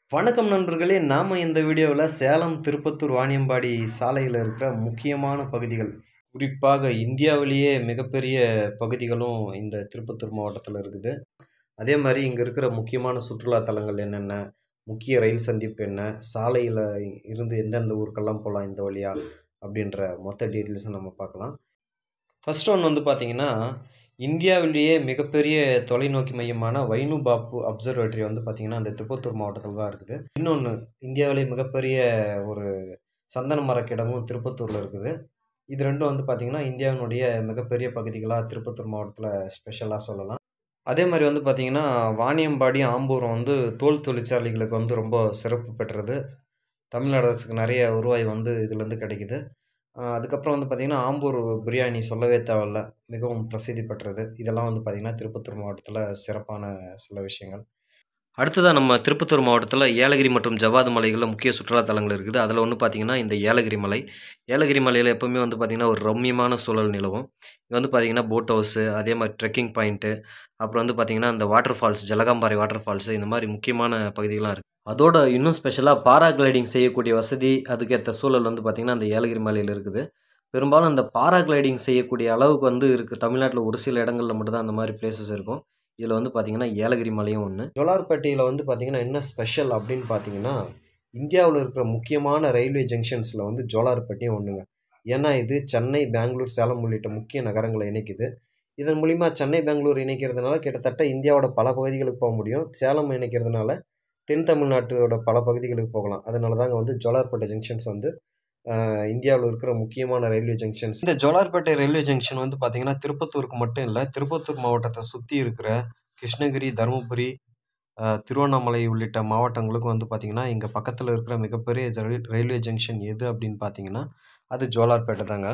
வணக்கம் நண்பர்களே நாம் இந்த வீடியோவில் சேலம் திருப்பத்தூர் வாணியம்பாடி சாலையில் இருக்கிற முக்கியமான பகுதிகள் குறிப்பாக இந்தியாவிலேயே மிகப்பெரிய பகுதிகளும் இந்த திருப்பத்தூர் மாவட்டத்தில் இருக்குது அதே மாதிரி இங்கே இருக்கிற முக்கியமான சுற்றுலா தலங்கள் என்னென்ன முக்கிய ரயில் சந்திப்பு என்ன சாலையில் இருந்து எந்தெந்த ஊருக்கெல்லாம் போகலாம் இந்த வழியா அப்படின்ற மொத்த டீட்டெயில்ஸும் நம்ம பார்க்கலாம் ஃபர்ஸ்ட் ஒன் வந்து பார்த்திங்கன்னா இந்தியாவிலேயே மிகப்பெரிய தொலைநோக்கி மையமான வைனு பாப்பு அப்சர்வேட்டரி வந்து பார்த்திங்கன்னா அந்த திருப்பத்தூர் மாவட்டத்தில் தான் இருக்குது இன்னொன்று இந்தியாவிலேயே மிகப்பெரிய ஒரு சந்தன மரக்கிடமும் திருப்பத்தூரில் இருக்குது இது ரெண்டும் வந்து பார்த்திங்கன்னா இந்தியாவினுடைய மிகப்பெரிய பகுதிகளாக திருப்பத்தூர் மாவட்டத்தில் ஸ்பெஷலாக சொல்லலாம் அதே மாதிரி வந்து பார்த்திங்கன்னா வாணியம்பாடி ஆம்பூரம் வந்து தோல் தொழிற்சாலைகளுக்கு வந்து ரொம்ப சிறப்பு பெற்றது தமிழ்நாடு அரசுக்கு நிறைய வருவாய் வந்து இதுலேருந்து கிடைக்குது ஆஹ் அதுக்கப்புறம் வந்து பார்த்திங்கன்னா ஆம்பூர் பிரியாணி சொல்லவே தேவையில்ல மிகவும் பிரசித்தி பெற்றது இதெல்லாம் வந்து பார்த்திங்கன்னா திருப்பத்தூர் மாவட்டத்தில் சிறப்பான சில விஷயங்கள் அடுத்ததாக நம்ம திருப்பத்தூர் மாவட்டத்தில் ஏலகிரி மற்றும் ஜவ்வாது மலைகளில் முக்கிய சுற்றுலா தலங்கள் இருக்குது அதில் ஒன்று பார்த்திங்கன்னா இந்த ஏலகிரி மலை ஏலகிரி மலையில் எப்போவுமே வந்து பார்த்திங்கன்னா ஒரு ரம்மியமான சூழல் நிலவும் இங்கே வந்து பார்த்திங்கன்னா போட் ஹவுஸு அதே மாதிரி ட்ரெக்கிங் பாயிண்ட்டு அப்புறம் வந்து பார்த்திங்கன்னா இந்த water falls Jalagamparai water falls இந்த மாதிரி முக்கியமான பகுதிகள்லாம் இருக்குது அதோட இன்னும் ஸ்பெஷலாக பாராகிளைடிங் செய்யக்கூடிய வசதி அதுக்கேற்ற சூழல் வந்து பார்த்திங்கன்னா அந்த ஏலகிரி மலையில் இருக்குது பெரும்பாலும் அந்த பாராகிளைடிங் செய்யக்கூடிய அளவுக்கு வந்து இருக்குது தமிழ்நாட்டில் ஒரு சில இடங்களில் மட்டும்தான் அந்த மாதிரி பிளேசஸ் இருக்கும் இதில் வந்து பார்த்திங்கன்னா ஏலகிரி மலையும் ஒன்று ஜோலார்பேட்டையில் வந்து பார்த்திங்கன்னா என்ன ஸ்பெஷல் அப்படின்னு பார்த்தீங்கன்னா இந்தியாவில் இருக்கிற முக்கியமான ரயில்வே ஜங்ஷன்ஸில் வந்து ஜோலார்பேட்டையும் ஒன்றுங்க ஏன்னா இது சென்னை பெங்களூர் சேலம் உள்ளிட்ட முக்கிய நகரங்களை இணைக்குது இதன் மூலிமா சென்னை பெங்களூர் இணைக்கிறதுனால கிட்டத்தட்ட இந்தியாவோட பல பகுதிகளுக்கு போக முடியும் சேலம் இணைக்கிறதுனால தென் தமிழ்நாட்டோட பல பகுதிகளுக்கு போகலாம் அதனால தாங்க வந்து ஜோலார்பேட்டை ஜங்ஷன்ஸ் வந்து இந்தியாவில் இருக்கிற முக்கியமான ரயில்வே ஜங்ஷன்ஸ் இந்த ஜோலார்பேட்டை ரயில்வே ஜங்ஷன் வந்து பார்த்திங்கன்னா திருப்பத்தூருக்கு மட்டும் இல்லை திருப்பத்தூர் மாவட்டத்தை சுற்றி இருக்கிற கிருஷ்ணகிரி தருமபுரி அஹ், திருவண்ணாமலை உள்ளிட்ட மாவட்டங்களுக்கும் வந்து பார்த்திங்கன்னா இங்கே பக்கத்தில் இருக்கிற மிகப்பெரிய ஜரி- ரயில்வே ஜங்ஷன் எது அப்படின்னு பார்த்தீங்கன்னா அது ஜோலார்பேட்டை தாங்க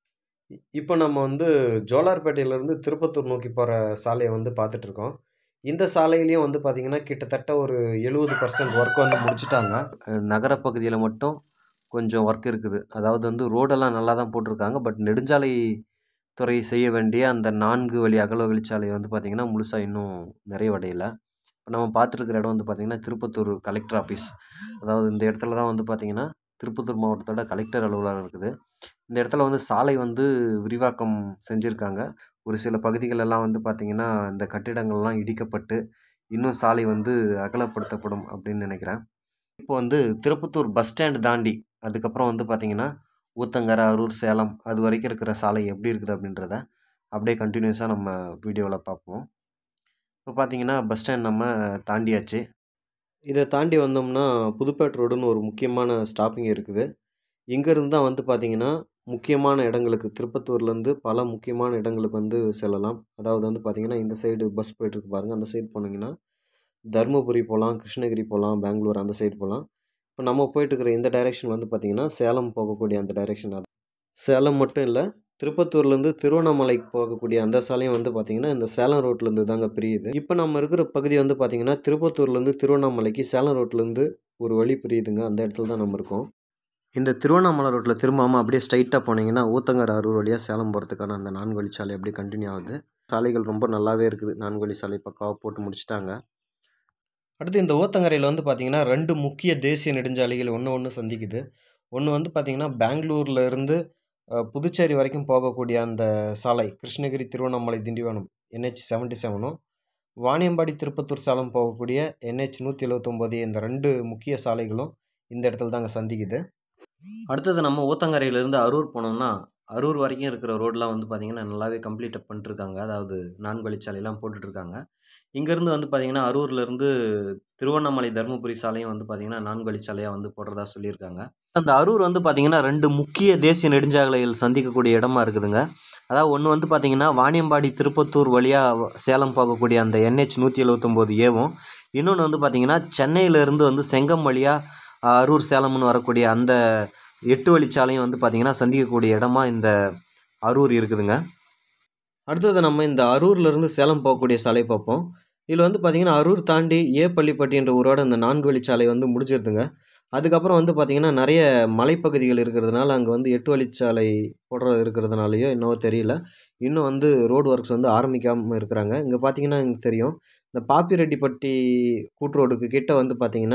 இ- இப்போ நம்ம வந்து ஜோலார்பேட்டையிலேருந்து திருப்பத்தூர் நோக்கி போகிற சாலையை வந்து பார்த்துட்ருக்கோம் இந்த சாலையிலையும் வந்து பார்த்திங்கன்னா கிட்டத்தட்ட ஒரு எழுபது பர்சன்ட் ஒர்க் வந்து முடிச்சிட்டாங்க நகரப்பகுதியில் மட்டும் கொஞ்சம் ஒர்க் இருக்குது அதாவது வந்து ரோடெல்லாம் நல்லா தான் போட்டிருக்காங்க பட் நெடுஞ்சாலை துறை செய்ய வேண்டிய அந்த நான்கு வழி அகல வழிச்சாலை வந்து பார்த்திங்கன்னா முழுசாக இன்னும் நிறைவடையலை இப்போ நம்ம பார்த்துருக்கிற இடம் வந்து பார்த்திங்கன்னா திருப்பத்தூர் கலெக்டர் ஆஃபீஸ் அதாவது இந்த இடத்துல தான் வந்து பார்த்திங்கன்னா திருப்பத்தூர் மாவட்டத்தோட கலெக்டர் அலுவலகம் இருக்குது இந்த இடத்துல வந்து சாலை வந்து விரிவாக்கம் செஞ்சுருக்காங்க ஒரு சில பகுதிகள் எல்லாம் வந்து பார்த்திங்கன்னா இந்த கட்டிடங்கள்லாம் இடிக்கப்பட்டு இன்னும் சாலை வந்து அகலப்படுத்தப்படும் அப்படின்னு நினைக்கிறேன் இப்போ வந்து திருப்பத்தூர் பஸ் ஸ்டாண்ட் தாண்டி அதுக்கப்புறம் வந்து பார்த்திங்கன்னா ஊத்தங்கரை அரூர் சேலம் அது வரைக்கும் இருக்கிற சாலை எப்படி இருக்குது அப்படின்றத அப்படியே கண்டினியூஸாக நம்ம வீடியோவில் பார்ப்போம் இப்போ பார்த்தீங்கன்னா பஸ் ஸ்டாண்ட் நம்ம தாண்டியாச்சு இதை தாண்டி வந்தோம்னா புதுப்பேட் ரோடுன்னு ஒரு முக்கியமான ஸ்டாப்பிங் இருக்குது இங்கேருந்து தான் வந்து பார்த்திங்கன்னா முக்கியமான இடங்களுக்கு திருப்பத்தூர்லேருந்து பல முக்கியமான இடங்களுக்கு வந்து செல்லலாம் அதாவது வந்து பார்த்திங்கன்னா இந்த சைடு பஸ் போயிட்டுருக்கு பாருங்கள் அந்த சைடு போனீங்கன்னா தருமபுரி போகலாம் கிருஷ்ணகிரி போகலாம் பெங்களூர் அந்த சைடு போகலாம் இப்போ நம்ம போயிட்டு இருக்கிற இந்த டைரெக்ஷன் வந்து பார்த்திங்கன்னா சேலம் போகக்கூடிய அந்த டைரெக்ஷன் அது சேலம் மட்டும் இல்லை திருப்பத்தூர்லேருந்து திருவண்ணாமலைக்கு போகக்கூடிய அந்த சாலையும் வந்து பார்த்திங்கன்னா இந்த சேலம் ரோட்லேருந்து தாங்க பிரியுது இப்போ நம்ம இருக்கிற பகுதி வந்து பார்த்திங்கன்னா திருப்பத்தூர்லேருந்து திருவண்ணாமலைக்கு சேலம் ரோட்லேருந்து ஒரு வழி பிரியுதுங்க அந்த இடத்துல தான் நம்ம இருக்கோம் இந்த திருவண்ணாமலை ரோட்டில் திரும்பாமல் அப்படியே ஸ்ட்ரைட்டாக போனீங்கன்னா ஊத்தங்கரை அரூர் வழியாக சேலம் போகிறதுக்கான அந்த நான்கு வழி சாலை அப்படியே கண்டினியூ ஆகுது சாலைகள் ரொம்ப நல்லாவே இருக்குது நான்கு வழி சாலை பக்காவாக போட்டு முடிச்சிட்டாங்க அடுத்து இந்த ஊத்தங்கரையில் வந்து பார்த்திங்கன்னா ரெண்டு முக்கிய தேசிய நெடுஞ்சாலைகள் ஒன்று ஒன்று சந்திக்குது ஒன்று வந்து பார்த்திங்கன்னா பெங்களூர்ல இருந்து அஹ், புதுச்சேரி வரைக்கும் போகக்கூடிய அந்த சாலை கிருஷ்ணகிரி திருவண்ணாமலை திண்டிவனம் என்ஹெச் செவன்ட்டி செவனும் வாணியம்பாடி திருப்பத்தூர் சேலம் போகக்கூடிய என்ஹெச் நூற்றி எழுவத்தொம்போது இந்த ரெண்டு முக்கிய சாலைகளும் இந்த இடத்துல தாங்க சந்திக்குது அடுத்தது நம்ம ஊத்தங்கரையிலேருந்து அரூர் போனோம்னா அரூர் வரைக்கும் இருக்கிற ரோடெலாம் வந்து பார்த்திங்கன்னா நல்லாவே கம்ப்ளீட் அப் பண்ணிட்டுருக்காங்க அதாவது நான்கு வழிச்சாலையெல்லாம் போட்டுட்ருக்காங்க இங்கேருந்து வந்து பார்த்திங்கன்னா அரூர்லேருந்து திருவண்ணாமலை தருமபுரி சாலையும் வந்து பார்த்திங்கன்னா நான்கு வழிச்சாலையாக வந்து போடுறதா சொல்லியிருக்காங்க அந்த அரூர் வந்து பார்த்திங்கன்னா ரெண்டு முக்கிய தேசிய நெடுஞ்சாலைகள் சந்திக்கக்கூடிய இடமா இருக்குதுங்க அதாவது ஒன்று வந்து பார்த்திங்கன்னா வாணியம்பாடி திருப்பத்தூர் வழியாக சேலம் போகக்கூடிய அந்த என்ஹெச் நூற்றி எழுவத்தொம்போது ஏவும் இன்னொன்று வந்து பார்த்திங்கன்னா சென்னையிலேருந்து வந்து செங்கம் வழியாக அரூர் சேலம்னு வரக்கூடிய அந்த எட்டு வழிச்சாலையும் வந்து பார்த்திங்கன்னா சந்திக்கக்கூடிய இடமா இந்த அரூர் இருக்குதுங்க அடுத்தது நம்ம இந்த அரூர்லேருந்து சேலம் போகக்கூடிய சாலை பார்ப்போம் இதில் வந்து பார்த்திங்கன்னா அரூர் தாண்டி ஏ பள்ளிப்பட்டி என்ற ஊரோட இந்த நான்கு வழிச்சாலை வந்து முடிஞ்சிருதுங்க அதுக்கப்புறம் வந்து பார்த்திங்கன்னா நிறைய மலைப்பகுதிகள் இருக்கிறதுனால அங்கே வந்து எட்டு வழிச்சாலை போடுற இருக்கிறதுனாலையோ என்னவோ தெரியல இன்னும் வந்து ரோடு ஒர்க்ஸ் வந்து ஆரம்பிக்காமல் இருக்கிறாங்க இங்கே பார்த்தீங்கன்னா எனக்கு தெரியும் இந்த பாப்பிரெட்டிப்பட்டி கூட்ரோடுக்கு கிட்ட வந்து பார்த்தீங்கன்னா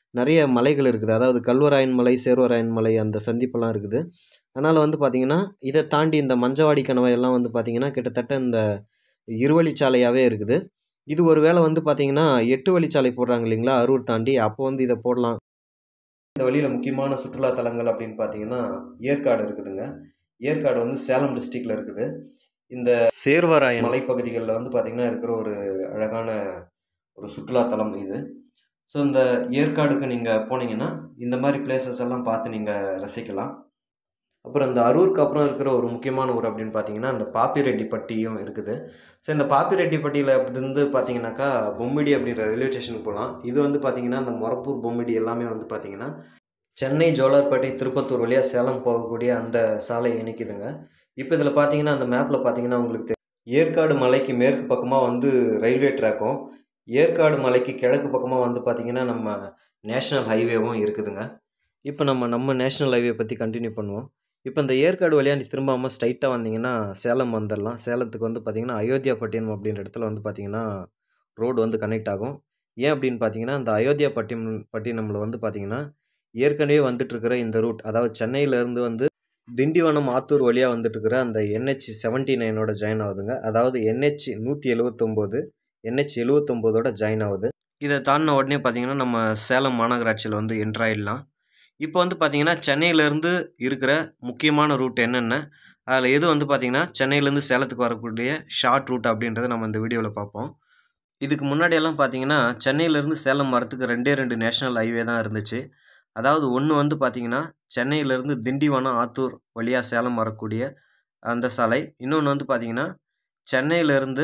நிறைய மலைகள் இருக்குது அதாவது கல்வராயன் மலை சேர்வராயன் மலை அந்த சந்திப்பெல்லாம் இருக்குது அதனால் வந்து பார்த்திங்கன்னா இதை தாண்டி இந்த மஞ்சவாடி கணவாய் எல்லாம் வந்து பார்த்திங்கன்னா கிட்டத்தட்ட இந்த இருவழிச்சாலையாகவே இருக்குது இது ஒரு வேளை வந்து பார்த்திங்கன்னா எட்டு வழிச்சாலை போடுறாங்க இல்லைங்களா அரூர் தாண்டி அப்போ வந்து இதை போடலாம் இந்த வழியில் முக்கியமான சுற்றுலா தலங்கள் அப்படின்னு பார்த்தீங்கன்னா ஏற்காடு இருக்குதுங்க ஏற்காடு வந்து சேலம் டிஸ்ட்ரிக்டில் இருக்குது இந்த சேர்வராயன் மலைப்பகுதிகளில் வந்து பார்த்திங்கன்னா இருக்கிற ஒரு அழகான ஒரு சுற்றுலாத்தலம் இது ஸோ இந்த ஏற்காடுக்கு நீங்கள் போனீங்கன்னா இந்த மாதிரி பிளேசஸ் எல்லாம் பார்த்து நீங்கள் ரசிக்கலாம் அப்புறம் இந்த அரூருக்கு அப்புறம் இருக்கிற ஒரு முக்கியமான ஊர் அப்படின்னு பார்த்தீங்கன்னா இந்த பாப்பிரெட்டிப்பட்டியும் இருக்குது ஸோ இந்த பாப்பிரெட்டிப்பட்டியில் இருந்து பார்த்தீங்கன்னாக்கா பொம்மிடி அப்படின்ற ரயில்வே ஸ்டேஷனுக்கு போகலாம் இது வந்து பார்த்தீங்கன்னா இந்த மொரப்பூர் பொம்மிடி எல்லாமே வந்து பார்த்தீங்கன்னா சென்னை ஜோலார்பேட்டை திருப்பத்தூர் வழியாக சேலம் போகக்கூடிய அந்த சாலை இணைக்குதுங்க இப்போ இதில் பார்த்தீங்கன்னா அந்த மேப்பில் பார்த்தீங்கன்னா உங்களுக்கு தெ- ஏற்காடு மலைக்கு மேற்கு பக்கமாக வந்து ரயில்வே ட்ராக்கும் ஏற்காடு மலைக்கு கிழக்கு பக்கமாக வந்து பார்த்தீங்கன்னா நம்ம நேஷ்னல் ஹைவேவும் இருக்குதுங்க இப்போ நம்ம நம்ம நேஷ்னல் ஹைவே பற்றி கண்டினியூ பண்ணுவோம் இப்போ இந்த ஏற்காடு வழியாக நீ திரும்பாமல் ஸ்ட்ரைட்டாக வந்தீங்கன்னா சேலம் வந்துடலாம் சேலத்துக்கு வந்து பார்த்தீங்கன்னா அயோத்தியா பட்டினம் அப்படின்ற இடத்துல வந்து பார்த்தீங்கன்னா ரோடு வந்து கனெக்ட் ஆகும் ஏன் அப்படின்னு பார்த்தீங்கன்னா இந்த அயோத்தியா பட்டினம் பட்டினமில் வந்து பார்த்தீங்கன்னா ஏற்கனவே வந்துட்டுருக்கிற இந்த ரூட் அதாவது சென்னையிலேருந்து வந்து திண்டிவனம் ஆத்தூர் வழியாக வந்துட்டுருக்கிற அந்த என்ஹெச் செவன்ட்டி நைனோட ஜாயின் ஆகுதுங்க அதாவது என்ஹெச் நூற்றி எழுவத்தொம்போது என்ஹெச் எழுவத்தொம்போதோட ஜாயின் ஆகுது இதை தாண்டின உடனே பார்த்தீங்கன்னா நம்ம சேலம் மாநகராட்சியில் வந்து என்ட்ரு ஆயிடலாம் இப்போ வந்து பார்த்தீங்கன்னா சென்னையிலேருந்து இருக்கிற முக்கியமான ரூட் என்னென்ன அதில் எது வந்து பார்த்தீங்கன்னா சென்னையிலேருந்து சேலத்துக்கு வரக்கூடிய ஷார்ட் ரூட் அப்படின்றத நம்ம இந்த வீடியோவில் பார்ப்போம் இதுக்கு முன்னாடியெல்லாம் பார்த்தீங்கன்னா சென்னையிலேருந்து சேலம் வரத்துக்கு ரெண்டே ரெண்டு நேஷ்னல் ஹைவே தான் இருந்துச்சு அதாவது ஒன்று வந்து பார்த்தீங்கன்னா சென்னையிலேருந்து திண்டிவனம் ஆத்தூர் வழியாக சேலம் வரக்கூடிய அந்த சாலை இன்னொன்று வந்து பார்த்தீங்கன்னா சென்னையிலேருந்து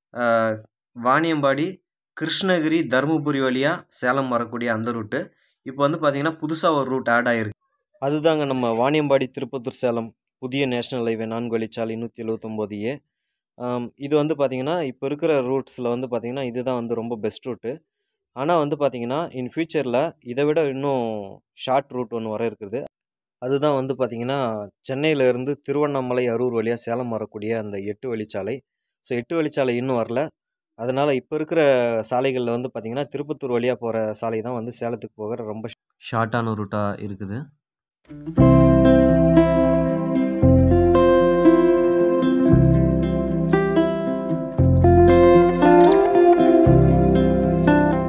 வாணியம்பாடி கிருஷ்ணகிரி தருமபுரி வழியாக சேலம் வரக்கூடிய அந்த ரூட்டு இப்போ வந்து பார்த்தீங்கன்னா புதுசாக ஒரு ரூட் ஆட் ஆகிருக்கு அதுதாங்க நம்ம வாணியம்பாடி திருப்பத்தூர் சேலம் புதிய நேஷ்னல் ஹைவே நான்கு வழிச்சாலை நூற்றி எழுவத்தொம்போது ஏ இது வந்து பார்த்திங்கன்னா இப்போ இருக்கிற ரூட்ஸில் வந்து பார்த்திங்கன்னா இதுதான் வந்து ரொம்ப பெஸ்ட் ரூட்டு ஆனால் வந்து பார்த்திங்கன்னா இன் ஃப்யூச்சரில் இதை விட இன்னும் ஷார்ட் ரூட் ஒன்று வர இருக்குது அதுதான் வந்து பார்த்திங்கன்னா சென்னையிலேருந்து திருவண்ணாமலை அரூர் வழியாக சேலம் வரக்கூடிய அந்த எட்டு வழிச்சாலை ஸோ எட்டு வழிச்சாலை இன்னும் வரல அதனால் இப்போ இருக்கிற சாலைகளில் வந்து பார்த்திங்கன்னா திருப்பத்தூர் வழியாக போகிற சாலை தான் வந்து சேலத்துக்கு போகிற ரொம்ப ஷார்ட்டான ரூட்டாக இருக்குது